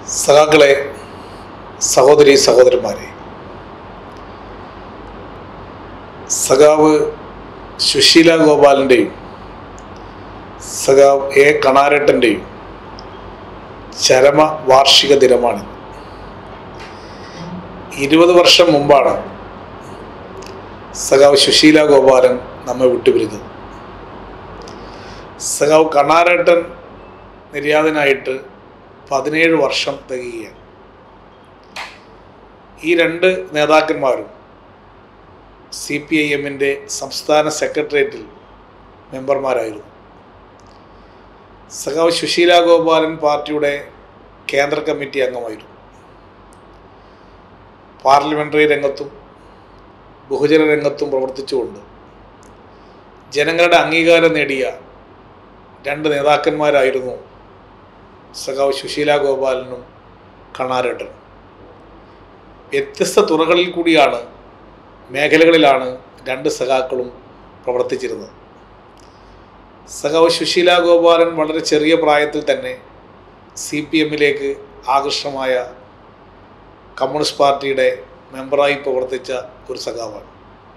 സഖാക്കളെ സഹോദരി സഹോദരന്മാരെ സഖാവ് സുശീല ഗോപാലിൻ്റെയും സഖാവ് എ കണാരട്ടൻ്റെയും ചരമ വാർഷിക ദിനമാണ് ഇരുപത് വർഷം മുമ്പാണ് സഖാവ് സുശീല ഗോപാലൻ നമ്മെ വിട്ടുപിരിഞ്ഞത് സഖാവ് കണാരട്ടൻ നിര്യാതനായിട്ട് പതിനേഴ് വർഷം തികയുകയാണ് ഈ രണ്ട് നേതാക്കന്മാരും സി പി ഐ എമ്മിൻ്റെ സംസ്ഥാന സെക്രട്ടേറിയറ്റിൽ മെമ്പർമാരായിരുന്നു സഖാവ് സുശീല ഗോപാലൻ പാർട്ടിയുടെ കേന്ദ്ര കമ്മിറ്റി അംഗമായിരുന്നു പാർലമെൻ്ററി രംഗത്തും ബഹുജന രംഗത്തും പ്രവർത്തിച്ചുകൊണ്ട് ജനങ്ങളുടെ അംഗീകാരം നേടിയ രണ്ട് നേതാക്കന്മാരായിരുന്നു സഖാവ് സുശീല ഗോപാലനും കണാരട്ടനും വ്യത്യസ്ത തുറകളിൽ കൂടിയാണ് മേഖലകളിലാണ് രണ്ട് സഖാക്കളും പ്രവർത്തിച്ചിരുന്നത് സഖാവ് സുശീല ഗോപാലൻ വളരെ ചെറിയ പ്രായത്തിൽ തന്നെ സി പി എമ്മിലേക്ക് ആകർഷമായ കമ്മ്യൂണിസ്റ്റ് പാർട്ടിയുടെ മെമ്പറായി പ്രവർത്തിച്ച ഒരു സഖാവാണ്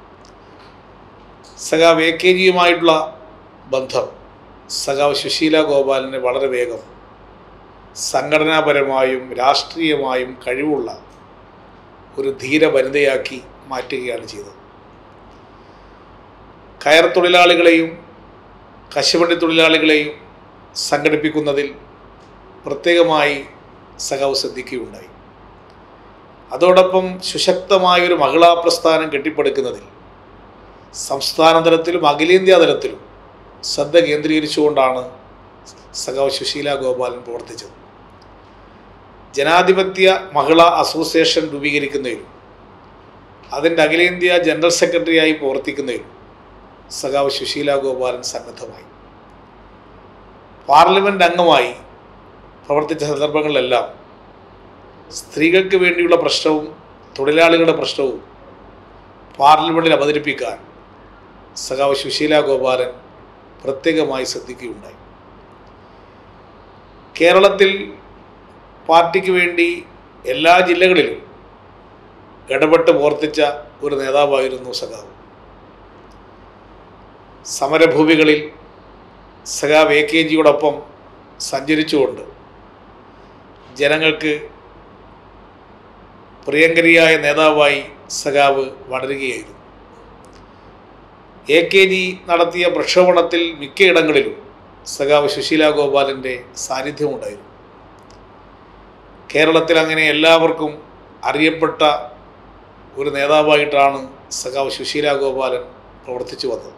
സഖാവ് എ കെ ജിയുമായിട്ടുള്ള ബന്ധം സഖാവ് സുശീല ഗോപാലിനെ വളരെ വേഗം സംഘടനാപരമായും രാഷ്ട്രീയമായും കഴിവുള്ള ഒരു ധീര വനിതയാക്കി മാറ്റുകയാണ് ചെയ്തത് കയർ തൊഴിലാളികളെയും കശുവണ്ടി തൊഴിലാളികളെയും സംഘടിപ്പിക്കുന്നതിൽ പ്രത്യേകമായി സഖാവ് ശ്രദ്ധിക്കുകയുണ്ടായി അതോടൊപ്പം സുശക്തമായൊരു മഹിളാ പ്രസ്ഥാനം കെട്ടിപ്പടുക്കുന്നതിൽ സംസ്ഥാന തലത്തിലും അഖിലേന്ത്യാ തലത്തിലും ശ്രദ്ധ കേന്ദ്രീകരിച്ചുകൊണ്ടാണ് സഖാവ് സുശീല ഗോപാലൻ പ്രവർത്തിച്ചത് ജനാധിപത്യ മഹിളാ അസോസിയേഷൻ രൂപീകരിക്കുന്നതിലും അതിൻ്റെ അഖിലേന്ത്യാ ജനറൽ സെക്രട്ടറിയായി പ്രവർത്തിക്കുന്നതിലും സഖാവ് സുശീല ഗോപാലൻ സന്നദ്ധമായി പാർലമെൻറ്റ് അംഗമായി പ്രവർത്തിച്ച സന്ദർഭങ്ങളിലെല്ലാം സ്ത്രീകൾക്ക് വേണ്ടിയുള്ള പ്രശ്നവും തൊഴിലാളികളുടെ പ്രശ്നവും പാർലമെൻറ്റിൽ അവതരിപ്പിക്കാൻ സഖാവ് സുശീല ഗോപാലൻ പ്രത്യേകമായി ശ്രദ്ധിക്കുകയുണ്ടായി കേരളത്തിൽ പാർട്ടിക്ക് വേണ്ടി എല്ലാ ജില്ലകളിലും ഇടപെട്ട് പ്രവർത്തിച്ച ഒരു നേതാവായിരുന്നു സഖാവ് സമരഭൂമികളിൽ സഖാവ് എ കെ ജിയോടൊപ്പം സഞ്ചരിച്ചുകൊണ്ട് ജനങ്ങൾക്ക് പ്രിയങ്കരിയായ നേതാവായി സഖാവ് വളരുകയായിരുന്നു എ കെ ജി നടത്തിയ പ്രക്ഷോഭണത്തിൽ മിക്കയിടങ്ങളിലും സഖാവ് സുശീല ഗോപാലിൻ്റെ സാന്നിധ്യമുണ്ടായിരുന്നു കേരളത്തിൽ അങ്ങനെ എല്ലാവർക്കും അറിയപ്പെട്ട ഒരു നേതാവായിട്ടാണ് സഖാവ് സുശീല ഗോപാലൻ പ്രവർത്തിച്ചു വന്നത്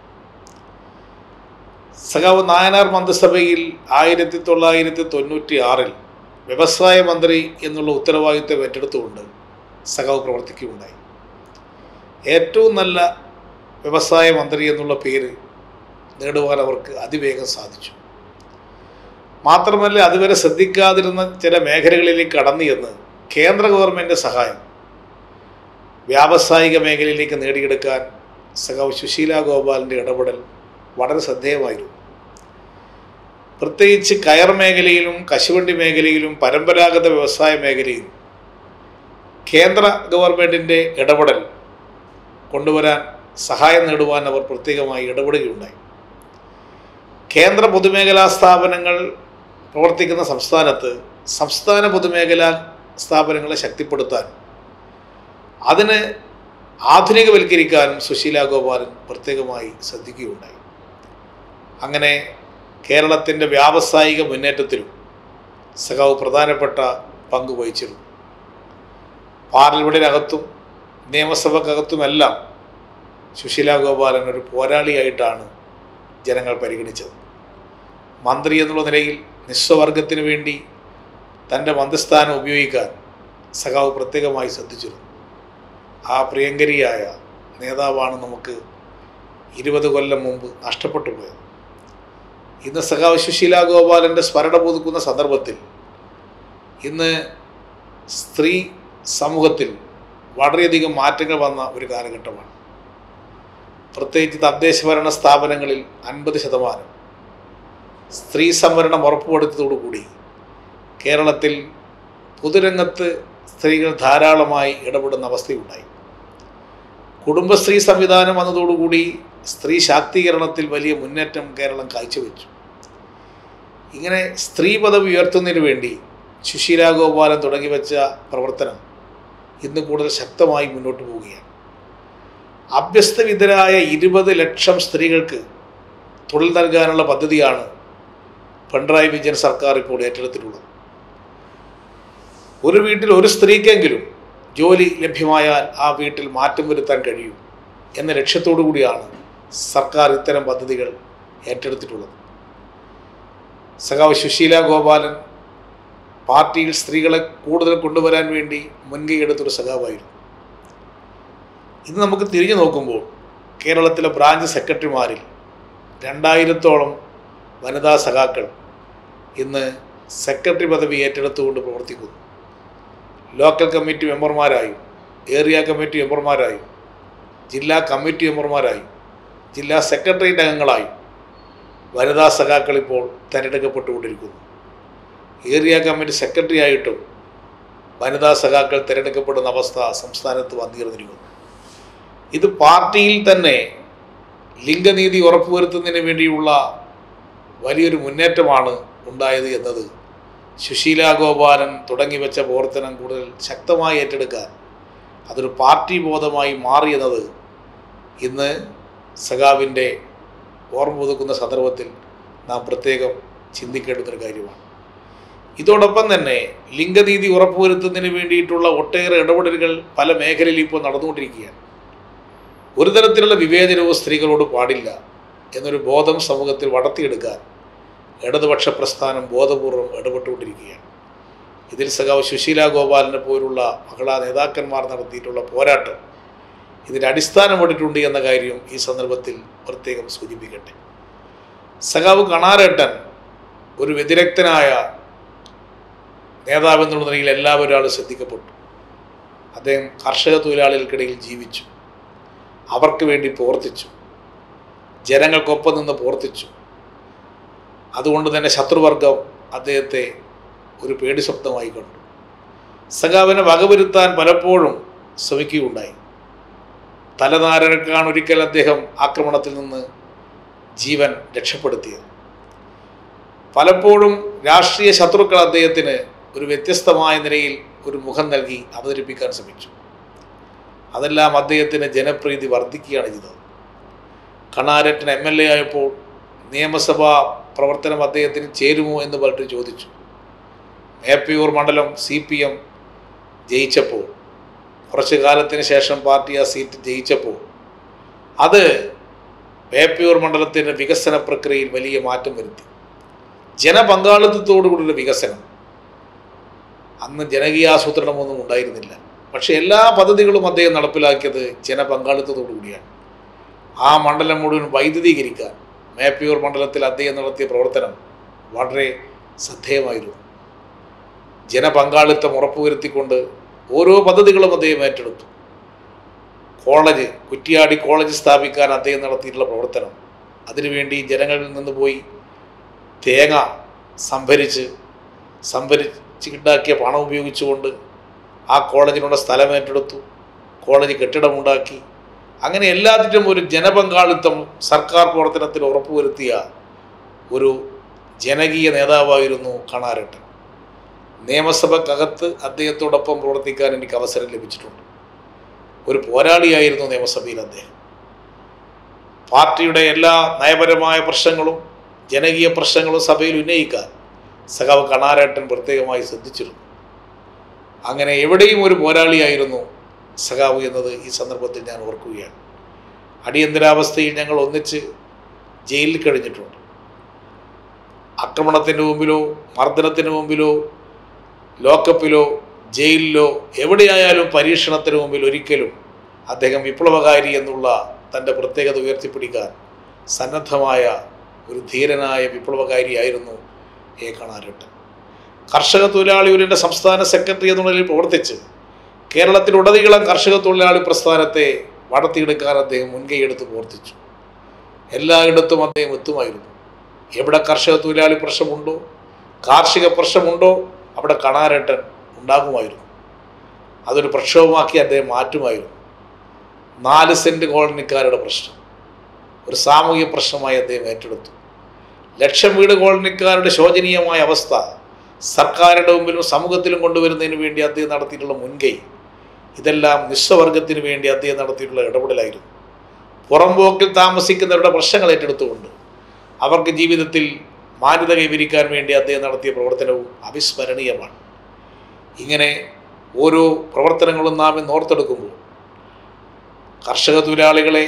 സഖാവ് നായനാർ മന്ത്രിസഭയിൽ ആയിരത്തി തൊള്ളായിരത്തി തൊണ്ണൂറ്റി ആറിൽ വ്യവസായ മന്ത്രി എന്നുള്ള ഉത്തരവാദിത്വം ഏറ്റെടുത്തുകൊണ്ട് സഖാവ് പ്രവർത്തിക്കുകയുണ്ടായി ഏറ്റവും നല്ല വ്യവസായ മന്ത്രി എന്നുള്ള പേര് നേടുവാൻ അവർക്ക് അതിവേഗം സാധിച്ചു മാത്രമല്ല അതുവരെ ശ്രദ്ധിക്കാതിരുന്ന ചില മേഖലകളിലേക്ക് കടന്നു എന്ന് കേന്ദ്ര ഗവൺമെൻറ് സഹായം വ്യാവസായിക മേഖലയിലേക്ക് നേടിയെടുക്കാൻ സഖാവ് സുശീല ഗോപാലിൻ്റെ ഇടപെടൽ വളരെ ശ്രദ്ധേയമായിരുന്നു പ്രത്യേകിച്ച് കയർ മേഖലയിലും കശുവണ്ടി മേഖലയിലും പരമ്പരാഗത വ്യവസായ മേഖലയിലും കേന്ദ്ര ഗവൺമെൻറ്റിൻ്റെ ഇടപെടൽ കൊണ്ടുവരാൻ സഹായം നേടുവാൻ അവർ പ്രത്യേകമായി ഇടപെടുകയുണ്ടായി കേന്ദ്ര പൊതുമേഖലാ സ്ഥാപനങ്ങൾ പ്രവർത്തിക്കുന്ന സംസ്ഥാനത്ത് സംസ്ഥാന പൊതുമേഖലാ സ്ഥാപനങ്ങളെ ശക്തിപ്പെടുത്താൻ അതിന് ആധുനികവൽക്കരിക്കാനും സുശീല ഗോപാലൻ പ്രത്യേകമായി ശ്രദ്ധിക്കുകയുണ്ടായി അങ്ങനെ കേരളത്തിൻ്റെ വ്യാവസായിക മുന്നേറ്റത്തിലും സഖാവ് പ്രധാനപ്പെട്ട പങ്ക് വഹിച്ചിരുന്നു പാർലമെൻറ്റിനകത്തും നിയമസഭക്കകത്തുമെല്ലാം സുശീല ഗോപാലൻ ഒരു പോരാളിയായിട്ടാണ് ജനങ്ങൾ പരിഗണിച്ചത് മന്ത്രി എന്നുള്ള നിലയിൽ നിസ്വവർഗത്തിന് വേണ്ടി തൻ്റെ മന്ത്രിസ്ഥാനം ഉപയോഗിക്കാൻ സഖാവ് പ്രത്യേകമായി ശ്രദ്ധിച്ചിരുന്നു ആ പ്രിയങ്കരിയായ നേതാവാണ് നമുക്ക് ഇരുപത് കൊല്ലം മുമ്പ് നഷ്ടപ്പെട്ടു പോയത് ഇന്ന് സഖാവ് സുശീല ഗോപാലൻ്റെ സ്മരണ പുതുക്കുന്ന സന്ദർഭത്തിൽ ഇന്ന് സ്ത്രീ സമൂഹത്തിൽ വളരെയധികം മാറ്റങ്ങൾ വന്ന ഒരു കാലഘട്ടമാണ് പ്രത്യേകിച്ച് തദ്ദേശഭരണ സ്ഥാപനങ്ങളിൽ അൻപത് ശതമാനം സ്ത്രീ സംവരണം ഉറപ്പുവരുത്തതോടുകൂടി കേരളത്തിൽ പൊതുരംഗത്ത് സ്ത്രീകൾ ധാരാളമായി ഇടപെടുന്ന അവസ്ഥയുണ്ടായി കുടുംബശ്രീ സംവിധാനം വന്നതോടുകൂടി സ്ത്രീ ശാക്തീകരണത്തിൽ വലിയ മുന്നേറ്റം കേരളം കാഴ്ചവെച്ചു ഇങ്ങനെ സ്ത്രീ പദവി ഉയർത്തുന്നതിന് വേണ്ടി സുശീല ഗോപാലൻ തുടങ്ങി വെച്ച പ്രവർത്തനം ഇന്ന് കൂടുതൽ ശക്തമായി മുന്നോട്ട് പോവുകയാണ് അഭ്യസ്തവിധരായ ഇരുപത് ലക്ഷം സ്ത്രീകൾക്ക് തൊഴിൽ നൽകാനുള്ള പദ്ധതിയാണ് പിണറായി വിജയൻ സർക്കാർ ഇപ്പോൾ ഏറ്റെടുത്തിട്ടുള്ളത് ഒരു വീട്ടിൽ ഒരു സ്ത്രീക്കെങ്കിലും ജോലി ലഭ്യമായാൽ ആ വീട്ടിൽ മാറ്റം വരുത്താൻ കഴിയും എന്ന ലക്ഷ്യത്തോടു കൂടിയാണ് സർക്കാർ ഇത്തരം പദ്ധതികൾ ഏറ്റെടുത്തിട്ടുള്ളത് സഖാവ് സുശീല ഗോപാലൻ പാർട്ടിയിൽ സ്ത്രീകളെ കൂടുതൽ കൊണ്ടുവരാൻ വേണ്ടി മുൻകൈ എടുത്തൊരു സഖാവായിരുന്നു ഇന്ന് നമുക്ക് തിരിഞ്ഞു നോക്കുമ്പോൾ കേരളത്തിലെ ബ്രാഞ്ച് സെക്രട്ടറിമാരിൽ രണ്ടായിരത്തോളം വനിതാ സഖാക്കൾ ഇന്ന് സെക്രട്ടറി പദവി ഏറ്റെടുത്തുകൊണ്ട് പ്രവർത്തിക്കുന്നു ലോക്കൽ കമ്മിറ്റി മെമ്പർമാരായും ഏരിയ കമ്മിറ്റി മെമ്പർമാരായും ജില്ലാ കമ്മിറ്റി മെമ്പർമാരായും ജില്ലാ സെക്രട്ടേറിയറ്റ് അംഗങ്ങളായും വനിതാ സഖാക്കൾ ഇപ്പോൾ തിരഞ്ഞെടുക്കപ്പെട്ടുകൊണ്ടിരിക്കുന്നു ഏരിയ കമ്മിറ്റി സെക്രട്ടറി ആയിട്ടും വനിതാ സഖാക്കൾ തിരഞ്ഞെടുക്കപ്പെടുന്ന അവസ്ഥ സംസ്ഥാനത്ത് വന്നിരുന്നിരിക്കുന്നു ഇത് പാർട്ടിയിൽ തന്നെ ലിംഗനീതി ഉറപ്പുവരുത്തുന്നതിന് വേണ്ടിയുള്ള വലിയൊരു മുന്നേറ്റമാണ് ഉണ്ടായത് എന്നത് സുശീല ഗോപാലൻ തുടങ്ങി വെച്ച പ്രവർത്തനം കൂടുതൽ ശക്തമായി ഏറ്റെടുക്കാൻ അതൊരു പാർട്ടി ബോധമായി മാറിയെന്നത് ഇന്ന് സഖാവിൻ്റെ ഓർമ്മ പുതുക്കുന്ന സന്ദർഭത്തിൽ നാം പ്രത്യേകം ചിന്തിക്കേണ്ടുന്നൊരു കാര്യമാണ് ഇതോടൊപ്പം തന്നെ ലിംഗനീതി ഉറപ്പുവരുത്തുന്നതിന് വേണ്ടിയിട്ടുള്ള ഒട്ടേറെ ഇടപെടലുകൾ പല മേഖലയിൽ ഇപ്പോൾ നടന്നുകൊണ്ടിരിക്കുകയാണ് ഒരു തരത്തിലുള്ള വിവേചനവും സ്ത്രീകളോട് പാടില്ല എന്നൊരു ബോധം സമൂഹത്തിൽ വളർത്തിയെടുക്കാൻ ഇടതുപക്ഷ പ്രസ്ഥാനം ബോധപൂർവം ഇടപെട്ടുകൊണ്ടിരിക്കുകയാണ് ഇതിൽ സഖാവ് സുശീല ഗോപാലിനെ പോലുള്ള മഹിളാ നേതാക്കന്മാർ നടത്തിയിട്ടുള്ള പോരാട്ടം ഇതിൻ്റെ അടിസ്ഥാനമിട്ടിട്ടുണ്ട് എന്ന കാര്യം ഈ സന്ദർഭത്തിൽ പ്രത്യേകം സൂചിപ്പിക്കട്ടെ സഖാവ് കണാരേട്ടൻ ഒരു വ്യതിരക്തനായ നേതാവെന്നുള്ള നിലയിൽ എല്ലാവരും ഒരാൾ ശ്രദ്ധിക്കപ്പെട്ടു അദ്ദേഹം കർഷക തൊഴിലാളികൾക്കിടയിൽ ജീവിച്ചു അവർക്ക് വേണ്ടി പ്രവർത്തിച്ചു ജനങ്ങൾക്കൊപ്പം നിന്ന് പ്രവർത്തിച്ചു അതുകൊണ്ട് തന്നെ ശത്രുവർഗം അദ്ദേഹത്തെ ഒരു പേടി സ്വപ്നമായി കണ്ടു സഖാവിനെ വകവരുത്താൻ പലപ്പോഴും ശ്രമിക്കുകയുണ്ടായി തലനാരനക്കാണ് ഒരിക്കൽ അദ്ദേഹം ആക്രമണത്തിൽ നിന്ന് ജീവൻ രക്ഷപ്പെടുത്തിയത് പലപ്പോഴും രാഷ്ട്രീയ ശത്രുക്കൾ അദ്ദേഹത്തിന് ഒരു വ്യത്യസ്തമായ നിലയിൽ ഒരു മുഖം നൽകി അവതരിപ്പിക്കാൻ ശ്രമിച്ചു അതെല്ലാം അദ്ദേഹത്തിന് ജനപ്രീതി വർദ്ധിക്കുകയാണ് ചെയ്തത് കണാരറ്റൻ എം എൽ എ ആയപ്പോൾ നിയമസഭാ പ്രവർത്തനം അദ്ദേഹത്തിന് ചേരുമോ എന്ന് പറഞ്ഞിട്ട് ചോദിച്ചു മേപ്പയൂർ മണ്ഡലം സി പി എം ജയിച്ചപ്പോൾ കുറച്ച് കാലത്തിന് ശേഷം പാർട്ടി ആ സീറ്റ് ജയിച്ചപ്പോൾ അത് വേപ്പയൂർ മണ്ഡലത്തിൻ്റെ വികസന പ്രക്രിയയിൽ വലിയ മാറ്റം വരുത്തി ജനപങ്കാളിത്തത്തോടുകൂടിയുള്ള വികസനം അന്ന് ജനകീയാസൂത്രണമൊന്നും ഉണ്ടായിരുന്നില്ല പക്ഷേ എല്ലാ പദ്ധതികളും അദ്ദേഹം നടപ്പിലാക്കിയത് ജനപങ്കാളിത്തത്തോടു കൂടിയാണ് ആ മണ്ഡലം മുഴുവൻ വൈദ്യുതീകരിക്കാൻ മേപ്പയൂർ മണ്ഡലത്തിൽ അദ്ദേഹം നടത്തിയ പ്രവർത്തനം വളരെ ശ്രദ്ധേയമായിരുന്നു ജനപങ്കാളിത്തം ഉറപ്പുവരുത്തിക്കൊണ്ട് ഓരോ പദ്ധതികളും അദ്ദേഹം ഏറ്റെടുത്തു കോളേജ് കുറ്റിയാടി കോളേജ് സ്ഥാപിക്കാൻ അദ്ദേഹം നടത്തിയിട്ടുള്ള പ്രവർത്തനം അതിനുവേണ്ടി ജനങ്ങളിൽ നിന്ന് പോയി തേങ്ങ സംഭരിച്ച് സംഭരിച്ച് ഉണ്ടാക്കിയ പണം ഉപയോഗിച്ചുകൊണ്ട് ആ കോളേജിനുള്ള സ്ഥലം ഏറ്റെടുത്തു കോളേജ് കെട്ടിടമുണ്ടാക്കി അങ്ങനെ എല്ലാത്തിനും ഒരു ജനപങ്കാളിത്തം സർക്കാർ പ്രവർത്തനത്തിൽ ഉറപ്പുവരുത്തിയ ഒരു ജനകീയ നേതാവായിരുന്നു കണാരട്ടൻ നിയമസഭക്കകത്ത് അദ്ദേഹത്തോടൊപ്പം പ്രവർത്തിക്കാൻ എനിക്ക് അവസരം ലഭിച്ചിട്ടുണ്ട് ഒരു പോരാളിയായിരുന്നു നിയമസഭയിൽ അദ്ദേഹം പാർട്ടിയുടെ എല്ലാ നയപരമായ പ്രശ്നങ്ങളും ജനകീയ പ്രശ്നങ്ങളും സഭയിൽ ഉന്നയിക്കാൻ സഖാവ് കണാരേട്ടൻ പ്രത്യേകമായി ശ്രദ്ധിച്ചിരുന്നു അങ്ങനെ എവിടെയും ഒരു പോരാളിയായിരുന്നു സഖാവ് എന്നത് ഈ സന്ദർഭത്തിൽ ഞാൻ ഓർക്കുകയാണ് അടിയന്തരാവസ്ഥയിൽ ഞങ്ങൾ ഒന്നിച്ച് ജയിലിൽ കഴിഞ്ഞിട്ടുണ്ട് ആക്രമണത്തിന് മുമ്പിലോ മർദ്ദനത്തിന് മുമ്പിലോ ലോക്കപ്പിലോ ജയിലിലോ എവിടെയായാലും പരീക്ഷണത്തിന് മുമ്പിൽ ഒരിക്കലും അദ്ദേഹം വിപ്ലവകാരി എന്നുള്ള തൻ്റെ പ്രത്യേകത ഉയർത്തിപ്പിടിക്കാൻ സന്നദ്ധമായ ഒരു ധീരനായ വിപ്ലവകാരിയായിരുന്നു എ കണാരട്ടൻ കർഷക തൊഴിലാളി യൂണിയൻ്റെ സംസ്ഥാന സെക്രട്ടറി എന്ന നിലയിൽ പ്രവർത്തിച്ച് കേരളത്തിലുടനീളം കർഷക തൊഴിലാളി പ്രസ്ഥാനത്തെ വളർത്തിയെടുക്കാൻ അദ്ദേഹം മുൻകൈയെടുത്ത് പ്രവർത്തിച്ചു എല്ലായിടത്തും അദ്ദേഹം എത്തുമായിരുന്നു എവിടെ കർഷക തൊഴിലാളി പ്രശ്നമുണ്ടോ കാർഷിക പ്രശ്നമുണ്ടോ അവിടെ കണാരട്ടൻ ഉണ്ടാകുമായിരുന്നു അതൊരു പ്രക്ഷോഭമാക്കി അദ്ദേഹം മാറ്റുമായിരുന്നു നാല് സെൻറ്റ് കോളനിക്കാരുടെ പ്രശ്നം ഒരു സാമൂഹിക പ്രശ്നമായി അദ്ദേഹം ഏറ്റെടുത്തു ലക്ഷം വീട് കോളനിക്കാരുടെ ശോചനീയമായ അവസ്ഥ സർക്കാരുടെ മുമ്പിലും സമൂഹത്തിലും കൊണ്ടുവരുന്നതിന് വേണ്ടി അദ്ദേഹം നടത്തിയിട്ടുള്ള മുൻകൈ ഇതെല്ലാം നിസ്വവർഗത്തിന് വേണ്ടി അദ്ദേഹം നടത്തിയിട്ടുള്ള ഇടപെടലായിരുന്നു പുറംപോക്കിൽ താമസിക്കുന്നവരുടെ പ്രശ്നങ്ങൾ ഏറ്റെടുത്തുകൊണ്ട് അവർക്ക് ജീവിതത്തിൽ മാന്യത കൈവരിക്കാൻ വേണ്ടി അദ്ദേഹം നടത്തിയ പ്രവർത്തനവും അവിസ്മരണീയമാണ് ഇങ്ങനെ ഓരോ പ്രവർത്തനങ്ങളും നാം ഇന്ന് ഓർത്തെടുക്കുമ്പോൾ കർഷക തൊഴിലാളികളെ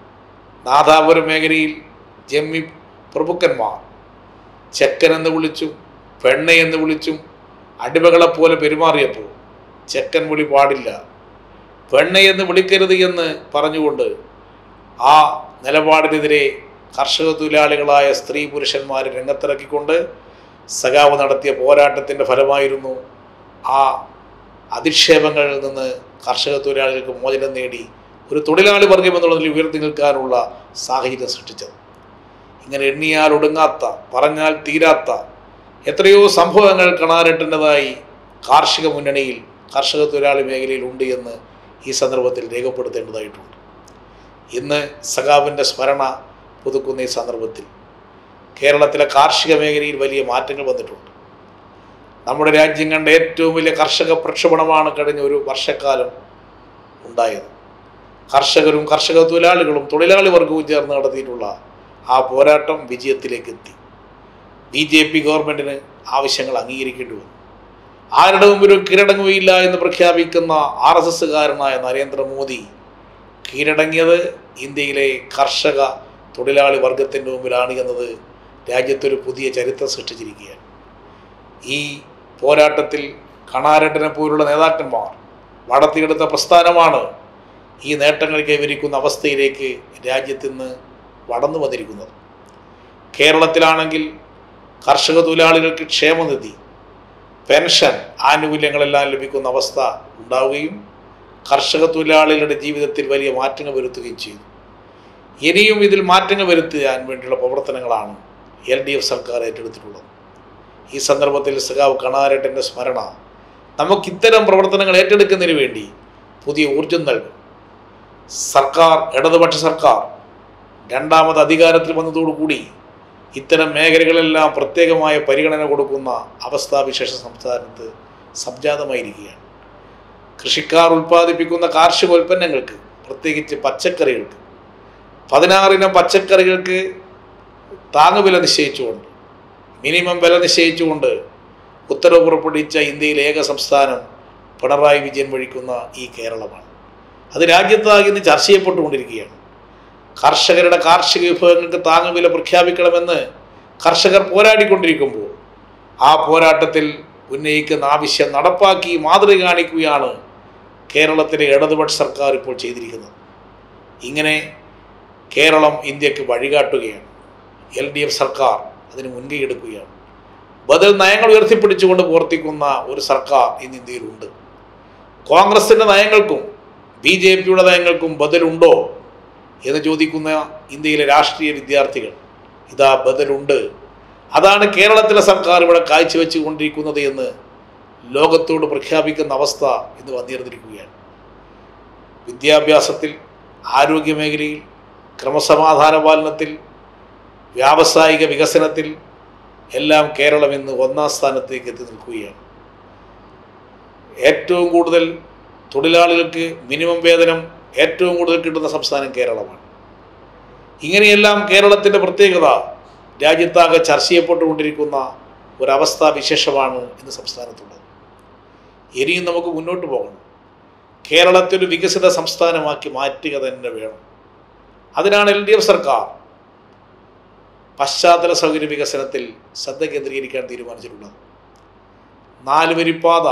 നാദാപുരം മേഖലയിൽ ജമ്മി പ്രഭുക്കന്മാർ ചെക്കൻ എന്ന് വിളിച്ചും പെണ്ണ എന്ന് വിളിച്ചും അടിമകളെപ്പോലെ പെരുമാറിയപ്പോൾ ചെക്കൻ വിളി പാടില്ല പെണ്ണ എന്ന് വിളിക്കരുത് എന്ന് പറഞ്ഞുകൊണ്ട് ആ നിലപാടിനെതിരെ കർഷക തൊഴിലാളികളായ സ്ത്രീ പുരുഷന്മാരെ രംഗത്തിറക്കിക്കൊണ്ട് സഖാവ് നടത്തിയ പോരാട്ടത്തിൻ്റെ ഫലമായിരുന്നു ആ അധിക്ഷേപങ്ങളിൽ നിന്ന് കർഷക തൊഴിലാളികൾക്ക് മോചനം നേടി ഒരു തൊഴിലാളി വർഗം എന്നുള്ളതിൽ ഉയർത്തി നിൽക്കാനുള്ള സാഹചര്യം സൃഷ്ടിച്ചത് ഇങ്ങനെ എണ്ണിയാൽ ഒടുങ്ങാത്ത പറഞ്ഞാൽ തീരാത്ത എത്രയോ സംഭവങ്ങൾ കാണാനിട്ടുന്നതായി കാർഷിക മുന്നണിയിൽ കർഷക തൊഴിലാളി മേഖലയിൽ ഉണ്ട് എന്ന് ഈ സന്ദർഭത്തിൽ രേഖപ്പെടുത്തേണ്ടതായിട്ടുണ്ട് ഇന്ന് സഖാവിൻ്റെ സ്മരണ പുതുക്കുന്ന ഈ സന്ദർഭത്തിൽ കേരളത്തിലെ കാർഷിക മേഖലയിൽ വലിയ മാറ്റങ്ങൾ വന്നിട്ടുണ്ട് നമ്മുടെ രാജ്യം കണ്ട ഏറ്റവും വലിയ കർഷക പ്രക്ഷോഭണമാണ് കഴിഞ്ഞ ഒരു വർഷക്കാലം ഉണ്ടായത് കർഷകരും കർഷക തൊഴിലാളികളും തൊഴിലാളി വർഗവും ചേർന്ന് നടത്തിയിട്ടുള്ള ആ പോരാട്ടം വിജയത്തിലേക്ക് എത്തി ബി ജെ പി ഗവൺമെൻറ്റിന് ആവശ്യങ്ങൾ അംഗീകരിക്കേണ്ടി വന്നു ആരുടെ മുമ്പിലും കീഴടങ്ങുകയില്ല എന്ന് പ്രഖ്യാപിക്കുന്ന ആർ എസ് എസ്സുകാരനായ നരേന്ദ്രമോദി കീഴടങ്ങിയത് ഇന്ത്യയിലെ കർഷക തൊഴിലാളി വർഗത്തിൻ്റെ മുമ്പിലാണ് എന്നത് രാജ്യത്തൊരു പുതിയ ചരിത്രം സൃഷ്ടിച്ചിരിക്കുകയാണ് ഈ പോരാട്ടത്തിൽ കണാരട്ടനെ പോലുള്ള നേതാക്കന്മാർ വളർത്തിയെടുത്ത പ്രസ്ഥാനമാണ് ഈ നേട്ടങ്ങൾ കൈവരിക്കുന്ന അവസ്ഥയിലേക്ക് രാജ്യത്തിന്ന് വളർന്നു വന്നിരിക്കുന്നത് കേരളത്തിലാണെങ്കിൽ കർഷക തൊഴിലാളികൾക്ക് ക്ഷേമനിധി പെൻഷൻ ആനുകൂല്യങ്ങളെല്ലാം ലഭിക്കുന്ന അവസ്ഥ ഉണ്ടാവുകയും കർഷക തൊഴിലാളികളുടെ ജീവിതത്തിൽ വലിയ മാറ്റങ്ങൾ വരുത്തുകയും ചെയ്തു ഇനിയും ഇതിൽ മാറ്റങ്ങൾ വരുത്താൻ വേണ്ടിയുള്ള പ്രവർത്തനങ്ങളാണ് എൽ ഡി എഫ് സർക്കാർ ഏറ്റെടുത്തിട്ടുള്ളത് ഈ സന്ദർഭത്തിൽ സഖാവ് കണാരട്ടൻ്റെ സ്മരണ നമുക്ക് ഇത്തരം പ്രവർത്തനങ്ങൾ ഏറ്റെടുക്കുന്നതിന് വേണ്ടി പുതിയ ഊർജം നൽകും സർക്കാർ ഇടതുപക്ഷ സർക്കാർ രണ്ടാമത് അധികാരത്തിൽ വന്നതോടുകൂടി ഇത്തരം മേഖലകളെല്ലാം പ്രത്യേകമായ പരിഗണന കൊടുക്കുന്ന അവസ്ഥാവിശേഷ സംസ്ഥാനത്ത് സംജാതമായിരിക്കുകയാണ് കൃഷിക്കാർ ഉൽപ്പാദിപ്പിക്കുന്ന കാർഷിക ഉൽപ്പന്നങ്ങൾക്ക് പ്രത്യേകിച്ച് പച്ചക്കറികൾക്ക് പതിനാറിനം പച്ചക്കറികൾക്ക് താങ്ങുവില നിശ്ചയിച്ചുകൊണ്ട് മിനിമം വില നിശ്ചയിച്ചുകൊണ്ട് ഉത്തരവ് പുറപ്പെടുവിച്ച ഇന്ത്യയിലെ ഏക സംസ്ഥാനം പിണറായി വിജയൻ വഴിക്കുന്ന ഈ കേരളമാണ് അത് രാജ്യത്താകെ ഇന്ന് ചർച്ച ചെയ്യപ്പെട്ടുകൊണ്ടിരിക്കുകയാണ് കർഷകരുടെ കാർഷിക വിഭവങ്ങൾക്ക് താങ്ങുവില പ്രഖ്യാപിക്കണമെന്ന് കർഷകർ പോരാടിക്കൊണ്ടിരിക്കുമ്പോൾ ആ പോരാട്ടത്തിൽ ഉന്നയിക്കുന്ന ആവശ്യം നടപ്പാക്കി മാതൃക കാണിക്കുകയാണ് കേരളത്തിലെ ഇടതുപക്ഷ സർക്കാർ ഇപ്പോൾ ചെയ്തിരിക്കുന്നത് ഇങ്ങനെ കേരളം ഇന്ത്യക്ക് വഴികാട്ടുകയാണ് എൽ ഡി എഫ് സർക്കാർ അതിന് മുൻകൈ എടുക്കുകയാണ് ബദൽ നയങ്ങൾ ഉയർത്തിപ്പിടിച്ചുകൊണ്ട് പ്രവർത്തിക്കുന്ന ഒരു സർക്കാർ ഇന്ന് ഇന്ത്യയിലുണ്ട് കോൺഗ്രസിൻ്റെ നയങ്ങൾക്കും ബി ജെ പിയുടെ നയങ്ങൾക്കും ബദലുണ്ടോ എന്ന് ചോദിക്കുന്ന ഇന്ത്യയിലെ രാഷ്ട്രീയ വിദ്യാർത്ഥികൾ ഇതാ ബദലുണ്ട് അതാണ് കേരളത്തിലെ സർക്കാർ ഇവിടെ കാഴ്ചവെച്ചു കൊണ്ടിരിക്കുന്നത് എന്ന് ലോകത്തോട് പ്രഖ്യാപിക്കുന്ന അവസ്ഥ ഇന്ന് വന്നിരുന്നിരിക്കുകയാണ് വിദ്യാഭ്യാസത്തിൽ ആരോഗ്യ മേഖലയിൽ ക്രമസമാധാന പാലനത്തിൽ വ്യാവസായിക വികസനത്തിൽ എല്ലാം കേരളം ഇന്ന് ഒന്നാം സ്ഥാനത്തേക്ക് എത്തി നിൽക്കുകയാണ് ഏറ്റവും കൂടുതൽ തൊഴിലാളികൾക്ക് മിനിമം വേതനം ഏറ്റവും കൂടുതൽ കിട്ടുന്ന സംസ്ഥാനം കേരളമാണ് ഇങ്ങനെയെല്ലാം കേരളത്തിൻ്റെ പ്രത്യേകത രാജ്യത്താകെ ചർച്ച ചെയ്യപ്പെട്ടുകൊണ്ടിരിക്കുന്ന ഒരവസ്ഥാ വിശേഷമാണ് ഇന്ന് സംസ്ഥാനത്തുള്ളത് ഇനിയും നമുക്ക് മുന്നോട്ട് പോകണം കേരളത്തെ ഒരു വികസിത സംസ്ഥാനമാക്കി മാറ്റുക തന്നെ വേണം അതിനാണ് എൽ ഡി എഫ് സർക്കാർ പശ്ചാത്തല സൗകര്യ വികസനത്തിൽ ശ്രദ്ധ കേന്ദ്രീകരിക്കാൻ തീരുമാനിച്ചിട്ടുള്ളത് നാലുവരിപ്പാത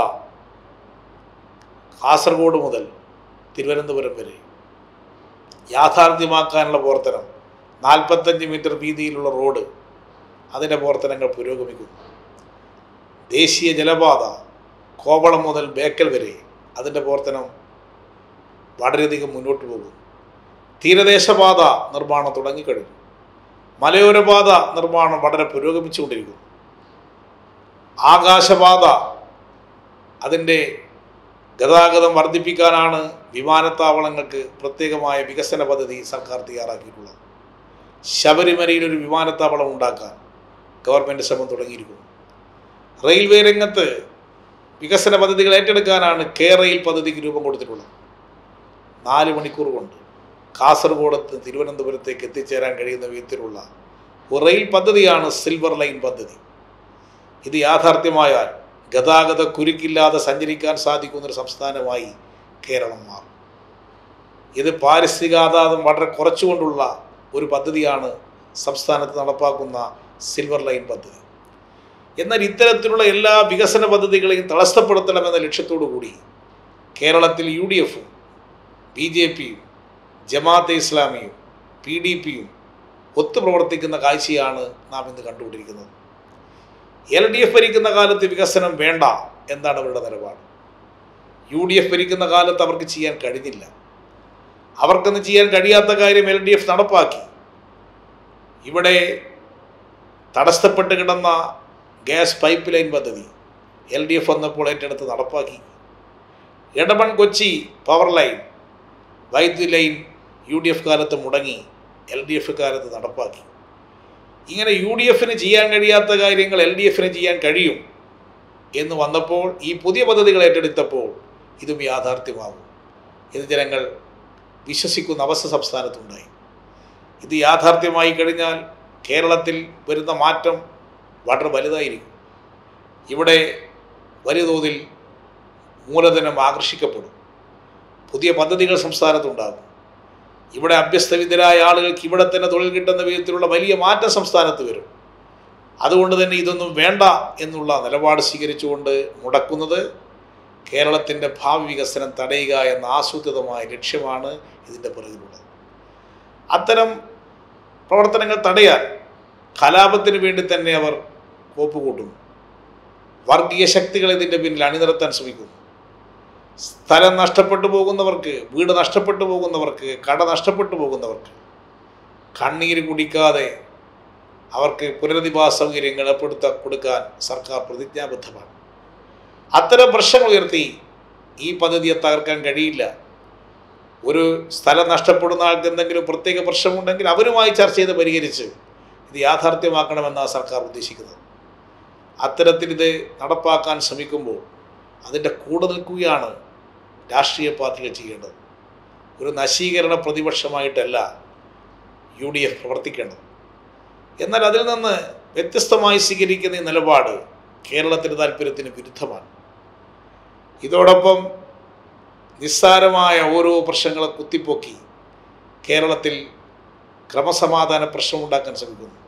കാസർഗോഡ് മുതൽ തിരുവനന്തപുരം വരെ യാഥാർത്ഥ്യമാക്കാനുള്ള പ്രവർത്തനം നാൽപ്പത്തഞ്ച് മീറ്റർ വീതിയിലുള്ള റോഡ് അതിൻ്റെ പ്രവർത്തനങ്ങൾ പുരോഗമിക്കുന്നു ദേശീയ ജലപാത കോവളം മുതൽ ബേക്കൽ വരെ അതിൻ്റെ പ്രവർത്തനം വളരെയധികം മുന്നോട്ട് പോകും തീരദേശപാത നിർമ്മാണം തുടങ്ങിക്കഴിഞ്ഞു മലയോരപാത നിർമ്മാണം വളരെ പുരോഗമിച്ചുകൊണ്ടിരിക്കുന്നു ആകാശപാത അതിൻ്റെ ഗതാഗതം വർദ്ധിപ്പിക്കാനാണ് വിമാനത്താവളങ്ങൾക്ക് പ്രത്യേകമായ വികസന പദ്ധതി സർക്കാർ തയ്യാറാക്കിയിട്ടുള്ളത് ശബരിമലയിൽ ഒരു വിമാനത്താവളം ഉണ്ടാക്കാൻ ഗവൺമെൻറ് ശ്രമം തുടങ്ങിയിരിക്കുന്നു റെയിൽവേ രംഗത്ത് വികസന പദ്ധതികൾ ഏറ്റെടുക്കാനാണ് കെ റെയിൽ പദ്ധതിക്ക് രൂപം കൊടുത്തിട്ടുള്ളത് നാല് മണിക്കൂർ കൊണ്ട് കാസർഗോഡ് നിന്ന് തിരുവനന്തപുരത്തേക്ക് എത്തിച്ചേരാൻ കഴിയുന്ന വിധത്തിലുള്ള ഒരു റെയിൽ പദ്ധതിയാണ് സിൽവർ ലൈൻ പദ്ധതി ഇത് യാഥാർത്ഥ്യമായാൽ ഗതാഗത കുരുക്കില്ലാതെ സഞ്ചരിക്കാൻ സാധിക്കുന്ന ഒരു സംസ്ഥാനമായി കേരളം മാറും ഇത് പാരിസ്ഥിതികാഘാതം വളരെ കുറച്ചുകൊണ്ടുള്ള ഒരു പദ്ധതിയാണ് സംസ്ഥാനത്ത് നടപ്പാക്കുന്ന സിൽവർ ലൈൻ പദ്ധതി എന്നാൽ ഇത്തരത്തിലുള്ള എല്ലാ വികസന പദ്ധതികളെയും തടസ്സപ്പെടുത്തണമെന്ന ലക്ഷ്യത്തോടു കൂടി കേരളത്തിൽ യു ഡി എഫും ബി ജെ പിയും ജമാഅത്തെ ഇസ്ലാമിയും പി ഡി പിയും ഒത്തു പ്രവർത്തിക്കുന്ന കാഴ്ചയാണ് നാം ഇന്ന് കണ്ടുകൊണ്ടിരിക്കുന്നത് എൽ ഡി എഫ് ഭരിക്കുന്ന കാലത്ത് വികസനം വേണ്ട എന്നാണ് അവരുടെ നിലപാട് യു ഡി എഫ് ഭരിക്കുന്ന കാലത്ത് അവർക്ക് ചെയ്യാൻ കഴിഞ്ഞില്ല അവർക്കൊന്നും ചെയ്യാൻ കഴിയാത്ത കാര്യം എൽ ഡി എഫ് നടപ്പാക്കി ഇവിടെ തടസ്സപ്പെട്ട് കിടന്ന ഗ്യാസ് പൈപ്പ് ലൈൻ പദ്ധതി എൽ ഡി എഫ് വന്നപ്പോൾ ഏറ്റെടുത്ത് നടപ്പാക്കി എടമൺ കൊച്ചി പവർ ലൈൻ വൈദ്യുതി ലൈൻ യു ഡി എഫ് കാലത്ത് മുടങ്ങി എൽ ഡി എഫ് കാലത്ത് നടപ്പാക്കി ഇങ്ങനെ യു ഡി എഫിന് ചെയ്യാൻ കഴിയാത്ത കാര്യങ്ങൾ എൽ ഡി എഫിന് ചെയ്യാൻ കഴിയും എന്ന് വന്നപ്പോൾ ഈ പുതിയ പദ്ധതികൾ ഏറ്റെടുത്തപ്പോൾ ഇതും യാഥാർത്ഥ്യമാകും ഇത് ജനങ്ങൾ വിശ്വസിക്കുന്ന അവസ്ഥ സംസ്ഥാനത്തുണ്ടായി ഇത് യാഥാർത്ഥ്യമായി കഴിഞ്ഞാൽ കേരളത്തിൽ വരുന്ന മാറ്റം വളരെ വലുതായിരിക്കും ഇവിടെ വലിയ തോതിൽ മൂലധനം ആകർഷിക്കപ്പെടും പുതിയ പദ്ധതികൾ സംസ്ഥാനത്തുണ്ടാകും ഇവിടെ അഭ്യസ്തവിദ്യരായ ആളുകൾക്ക് ഇവിടെ തന്നെ തൊഴിൽ കിട്ടുന്ന വിധത്തിലുള്ള വലിയ മാറ്റം സംസ്ഥാനത്ത് വരും അതുകൊണ്ട് തന്നെ ഇതൊന്നും വേണ്ട എന്നുള്ള നിലപാട് സ്വീകരിച്ചുകൊണ്ട് മുടക്കുന്നത് കേരളത്തിൻ്റെ ഭാവി വികസനം തടയുക എന്ന ആസൂത്രിതമായ ലക്ഷ്യമാണ് ഇതിൻ്റെ പുറകിലുള്ളത് അത്തരം പ്രവർത്തനങ്ങൾ തടയാൻ കലാപത്തിന് വേണ്ടി തന്നെ അവർ കോപ്പുകൂട്ടുന്നു വർഗീയ ശക്തികൾ ഇതിൻ്റെ പിന്നിൽ അണിനിരത്താൻ ശ്രമിക്കുന്നു സ്ഥലം നഷ്ടപ്പെട്ടു പോകുന്നവർക്ക് വീട് നഷ്ടപ്പെട്ടു പോകുന്നവർക്ക് കട നഷ്ടപ്പെട്ടു പോകുന്നവർക്ക് കണ്ണീര് കുടിക്കാതെ അവർക്ക് പുനരധിവാസ സൗകര്യങ്ങൾ ഏർപ്പെടുത്ത കൊടുക്കാൻ സർക്കാർ പ്രതിജ്ഞാബദ്ധമാണ് അത്തരം പ്രശ്നങ്ങൾ ഉയർത്തി ഈ പദ്ധതിയെ തകർക്കാൻ കഴിയില്ല ഒരു സ്ഥലം നഷ്ടപ്പെടുന്ന ആൾക്ക് എന്തെങ്കിലും പ്രത്യേക പ്രശ്നമുണ്ടെങ്കിൽ അവരുമായി ചർച്ച ചെയ്ത് പരിഹരിച്ച് ഇത് യാഥാർത്ഥ്യമാക്കണമെന്നാണ് സർക്കാർ ഉദ്ദേശിക്കുന്നത് അത്തരത്തിൽ ഇത് നടപ്പാക്കാൻ ശ്രമിക്കുമ്പോൾ അതിൻ്റെ കൂടെ നിൽക്കുകയാണ് രാഷ്ട്രീയ പാർട്ടികൾ ചെയ്യേണ്ടത് ഒരു നശീകരണ പ്രതിപക്ഷമായിട്ടല്ല യു ഡി എഫ് പ്രവർത്തിക്കേണ്ടത് എന്നാൽ അതിൽ നിന്ന് വ്യത്യസ്തമായി സ്വീകരിക്കുന്ന ഈ നിലപാട് കേരളത്തിൻ്റെ താല്പര്യത്തിന് വിരുദ്ധമാണ് ഇതോടൊപ്പം നിസ്സാരമായ ഓരോ പ്രശ്നങ്ങളെ കുത്തിപ്പൊക്കി കേരളത്തിൽ ക്രമസമാധാന പ്രശ്നമുണ്ടാക്കാൻ ശ്രമിക്കുന്നു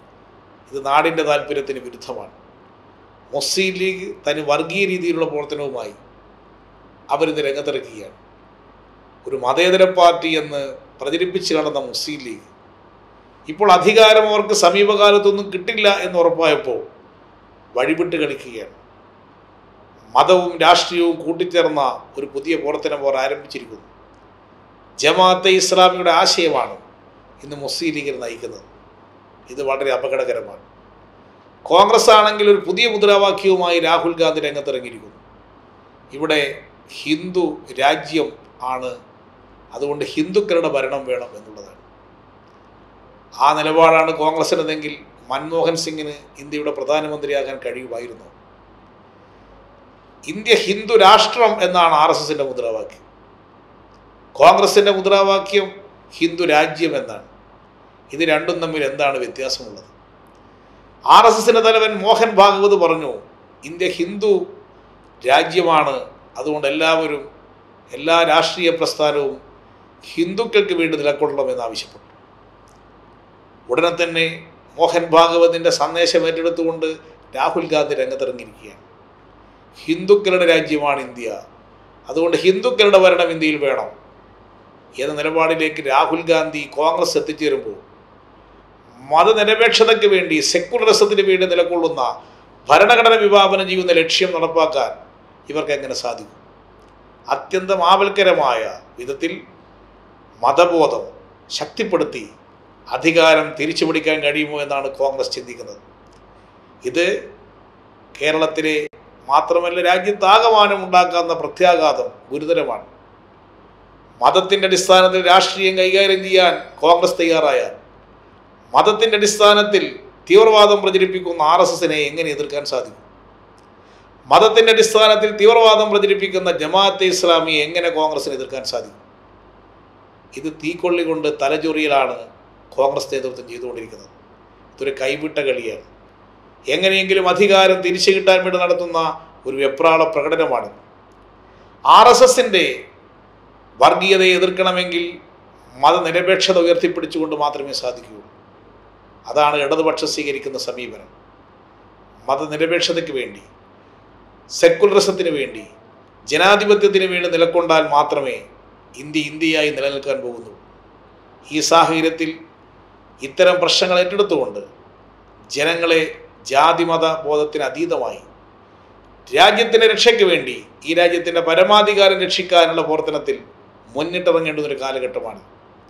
ഇത് നാടിൻ്റെ താല്പര്യത്തിന് വിരുദ്ധമാണ് മുസ്ലിം ലീഗ് തനി വർഗീയ രീതിയിലുള്ള പ്രവർത്തനവുമായി അവരിന്ന് രംഗത്തിറക്കുകയാണ് ഒരു മതേതര പാർട്ടി എന്ന് പ്രചരിപ്പിച്ച് കടന്ന മുസ്ലിം ലീഗ് ഇപ്പോൾ അധികാരം അവർക്ക് സമീപകാലത്തൊന്നും കിട്ടില്ല എന്ന് ഉറപ്പായപ്പോൾ വഴിവിട്ട് കളിക്കുകയാണ് മതവും രാഷ്ട്രീയവും കൂട്ടിച്ചേർന്ന ഒരു പുതിയ പ്രവർത്തനം അവർ ആരംഭിച്ചിരിക്കുന്നു ജമാഅത്തെ ഇസ്ലാമിയുടെ ആശയമാണ് ഇന്ന് മുസ്ലിം ലീഗിനെ നയിക്കുന്നത് ഇത് വളരെ അപകടകരമാണ് കോൺഗ്രസ് ആണെങ്കിൽ ഒരു പുതിയ മുദ്രാവാക്യവുമായി രാഹുൽ ഗാന്ധി രംഗത്തിറങ്ങിയിരിക്കുന്നു ഇവിടെ ഹിന്ദു രാജ്യം ആണ് അതുകൊണ്ട് ഹിന്ദുക്കളുടെ ഭരണം വേണം എന്നുള്ളതാണ് ആ നിലപാടാണ് കോൺഗ്രസിനതെങ്കിൽ മൻമോഹൻ സിംഗിന് ഇന്ത്യയുടെ പ്രധാനമന്ത്രിയാകാൻ കഴിയുമായിരുന്നു ഇന്ത്യ ഹിന്ദു രാഷ്ട്രം എന്നാണ് ആർ എസ് എസിൻ്റെ മുദ്രാവാക്യം കോൺഗ്രസിൻ്റെ മുദ്രാവാക്യം ഹിന്ദു രാജ്യം എന്നാണ് ഇത് രണ്ടും തമ്മിൽ എന്താണ് വ്യത്യാസമുള്ളത് ആർ എസ് എസിൻ്റെ തലവൻ മോഹൻ ഭാഗവത് പറഞ്ഞു ഇന്ത്യ ഹിന്ദു രാജ്യമാണ് അതുകൊണ്ട് എല്ലാവരും എല്ലാ രാഷ്ട്രീയ പ്രസ്ഥാനവും ഹിന്ദുക്കൾക്ക് വേണ്ടി നിലകൊള്ളണമെന്ന് ആവശ്യപ്പെട്ടു ഉടനെ തന്നെ മോഹൻ ഭാഗവതിൻ്റെ സന്ദേശം ഏറ്റെടുത്തുകൊണ്ട് രാഹുൽ ഗാന്ധി രംഗത്തിറങ്ങിയിരിക്കുകയാണ് ഹിന്ദുക്കളുടെ രാജ്യമാണ് ഇന്ത്യ അതുകൊണ്ട് ഹിന്ദുക്കളുടെ ഭരണം ഇന്ത്യയിൽ വേണം എന്ന നിലപാടിലേക്ക് രാഹുൽ ഗാന്ധി കോൺഗ്രസ് എത്തിച്ചേരുമ്പോൾ മതനിരപേക്ഷതയ്ക്ക് വേണ്ടി സെക്കുലറിസത്തിന് വേണ്ടി നിലകൊള്ളുന്ന ഭരണഘടന വിഭാവനം ചെയ്യുന്ന ലക്ഷ്യം നടപ്പാക്കാൻ ഇവർക്ക് എങ്ങനെ സാധിക്കും അത്യന്തം ആവൽക്കരമായ വിധത്തിൽ മതബോധം ശക്തിപ്പെടുത്തി അധികാരം തിരിച്ചു പിടിക്കാൻ കഴിയുമോ എന്നാണ് കോൺഗ്രസ് ചിന്തിക്കുന്നത് ഇത് കേരളത്തിലെ മാത്രമല്ല രാജ്യത്താകമാനം ഉണ്ടാക്കാവുന്ന പ്രത്യാഘാതം ഗുരുതരമാണ് മതത്തിൻ്റെ അടിസ്ഥാനത്തിൽ രാഷ്ട്രീയം കൈകാര്യം ചെയ്യാൻ കോൺഗ്രസ് തയ്യാറായാൽ മതത്തിൻ്റെ അടിസ്ഥാനത്തിൽ തീവ്രവാദം പ്രചരിപ്പിക്കുന്ന ആർ എസ് എസിനെ എങ്ങനെ എതിർക്കാൻ സാധിക്കും മതത്തിൻ്റെ അടിസ്ഥാനത്തിൽ തീവ്രവാദം പ്രചരിപ്പിക്കുന്ന ജമാഅത്തെ ഇസ്ലാമിയെ എങ്ങനെ കോൺഗ്രസിന് എതിർക്കാൻ സാധിക്കും ഇത് തീക്കൊള്ളി കൊണ്ട് തലചൊറിയലാണ് കോൺഗ്രസ് നേതൃത്വം ചെയ്തുകൊണ്ടിരിക്കുന്നത് ഇതൊരു കൈവിട്ട കളിയാണ് എങ്ങനെയെങ്കിലും അധികാരം തിരിച്ചു കിട്ടാൻ വേണ്ടി നടത്തുന്ന ഒരു വെപ്രാള പ്രകടനമാണ് ആർ എസ് എസിൻ്റെ വർഗീയതയെ എതിർക്കണമെങ്കിൽ മതനിരപേക്ഷത ഉയർത്തിപ്പിടിച്ചുകൊണ്ട് മാത്രമേ സാധിക്കുകയുള്ളൂ അതാണ് ഇടതുപക്ഷം സ്വീകരിക്കുന്ന സമീപനം മതനിരപേക്ഷതയ്ക്ക് വേണ്ടി സെക്കുലറിസത്തിന് വേണ്ടി ജനാധിപത്യത്തിന് വേണ്ടി നിലക്കൊണ്ടാൽ മാത്രമേ ഇന്ത്യ ഇന്ത്യയായി നിലനിൽക്കാൻ പോകുന്നു ഈ സാഹചര്യത്തിൽ ഇത്തരം പ്രശ്നങ്ങൾ ഏറ്റെടുത്തുകൊണ്ട് ജനങ്ങളെ ജാതിമത ബോധത്തിന് അതീതമായി രാജ്യത്തിൻ്റെ രക്ഷയ്ക്ക് വേണ്ടി ഈ രാജ്യത്തിൻ്റെ പരമാധികാരം രക്ഷിക്കാനുള്ള പ്രവർത്തനത്തിൽ മുന്നിട്ടിറങ്ങേണ്ടുന്ന ഒരു കാലഘട്ടമാണ്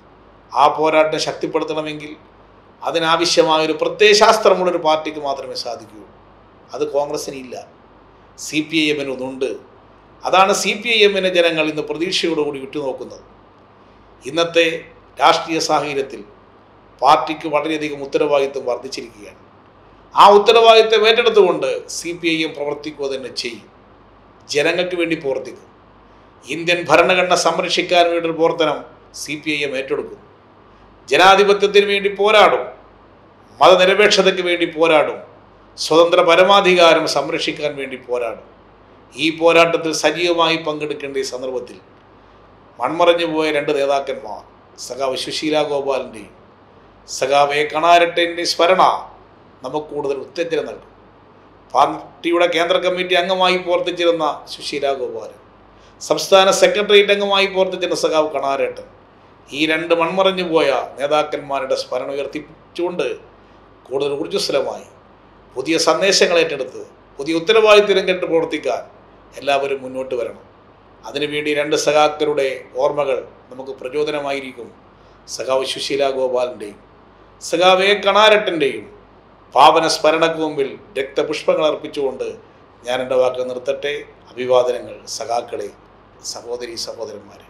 ആ പോരാട്ടം ശക്തിപ്പെടുത്തണമെങ്കിൽ അതിനാവശ്യമായ ഒരു പ്രത്യയശാസ്ത്രമുള്ള ഒരു പാർട്ടിക്ക് മാത്രമേ സാധിക്കൂ അത് കോൺഗ്രസ്സിന് ഇല്ല സി പി ഐ എമ്മിന് ഒന്നുണ്ട് അതാണ് സി പി ഐ എമ്മിനെ ജനങ്ങൾ ഇന്ന് പ്രതീക്ഷയോടുകൂടി ഉറ്റുനോക്കുന്നത് ഇന്നത്തെ രാഷ്ട്രീയ സാഹചര്യത്തിൽ പാർട്ടിക്ക് വളരെയധികം ഉത്തരവാദിത്വം വർദ്ധിച്ചിരിക്കുകയാണ് ആ ഉത്തരവാദിത്വം ഏറ്റെടുത്തുകൊണ്ട് സി പി ഐ എം പ്രവർത്തിക്കുക തന്നെ ചെയ്യും ജനങ്ങൾക്ക് വേണ്ടി പ്രവർത്തിക്കും ഇന്ത്യൻ ഭരണഘടന സംരക്ഷിക്കാൻ വേണ്ടിയൊരു പ്രവർത്തനം സി പി ഐ എം ഏറ്റെടുക്കും ജനാധിപത്യത്തിന് വേണ്ടി പോരാടും മതനിരപേക്ഷതയ്ക്ക് വേണ്ടി പോരാടും സ്വതന്ത്ര പരമാധികാരം സംരക്ഷിക്കാൻ വേണ്ടി പോരാടും ഈ പോരാട്ടത്തിൽ സജീവമായി പങ്കെടുക്കേണ്ട ഈ സന്ദർഭത്തിൽ മൺമറഞ്ഞു പോയ രണ്ട് നേതാക്കന്മാർ സഖാവ് സുശീല ഗോപാലിൻ്റെയും സഖാവ് എ കണാരട്ടൻ്റെ സ്മരണ നമുക്ക് കൂടുതൽ ഉത്തേജനം നൽകും പാർട്ടിയുടെ കേന്ദ്ര കമ്മിറ്റി അംഗമായി പ്രവർത്തിച്ചിരുന്ന സുശീല ഗോപാലൻ സംസ്ഥാന സെക്രട്ടേറിയറ്റ് അംഗമായി പ്രവർത്തിച്ചിരുന്ന സഖാവ് കണാരേട്ടൻ ഈ രണ്ട് മൺമറഞ്ഞു പോയ നേതാക്കന്മാരുടെ സ്മരണ ഉയർത്തിച്ചുകൊണ്ട് കൂടുതൽ ഊർജ്ജസ്വലമായി പുതിയ സന്ദേശങ്ങൾ ഏറ്റെടുത്ത് പുതിയ ഉത്തരവാദിത്വം കേട്ട് പ്രവർത്തിക്കാൻ എല്ലാവരും മുന്നോട്ട് വരണം അതിനുവേണ്ടി രണ്ട് സഖാക്കളുടെ ഓർമ്മകൾ നമുക്ക് പ്രചോദനമായിരിക്കും സഖാവ് സുശീല ഗോപാലിൻ്റെയും സഖാവ് എ കണാരട്ടൻ്റെയും പാവന സ്മരണക്ക് മുമ്പിൽ രക്തപുഷ്പങ്ങൾ അർപ്പിച്ചുകൊണ്ട് ഞാൻ എൻ്റെ വാക്ക് നിർത്തട്ടെ അഭിവാദനങ്ങൾ സഖാക്കളെ സഹോദരി സഹോദരന്മാരെ